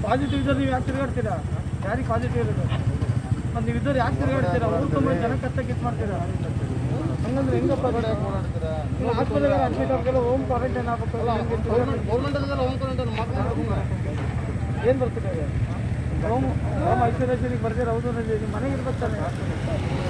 positive ಇದ್ದವ್ರು ನೀವು ಯಾಕೆ ತಿರುಗಾಡ್ತೀರಾ ಯಾರಿಗೆ ಪಾಸಿಟಿವ್ ಇರೋದು ಮತ್ತು ನೀವು ಇದ್ದವ್ರು ಯಾಕೆ ತಿರುಗಾಡ್ತೀರಾ ಊರು ತುಂಬ ಜನ ಕಷ್ಟ ಕಿತ್ ಮಾಡ್ತೀರಾ ಹಂಗಂದ್ರೆ ಹೆಂಗಪ್ಪ ನೀವು ಆಸ್ಪತ್ರೆಗೆ ಅಡ್ಮಿಟ್ ಆಗ್ಬೇಕಲ್ಲ ಹೋಮ್ ಕ್ವಾರಂಟೈನ್ ಆಗ್ಬೇಕು ಏನು ಬರ್ತಿದೆ ಹೋಮ್ ಹೋಮ್ ಐಸೋಲೇಷನಿಗೆ ಬರ್ತೀರ ಹೌದು ನಿಮ್ಮ ಮನೆಗೆ ಇರ್ಬೇಕು ತಾನೆ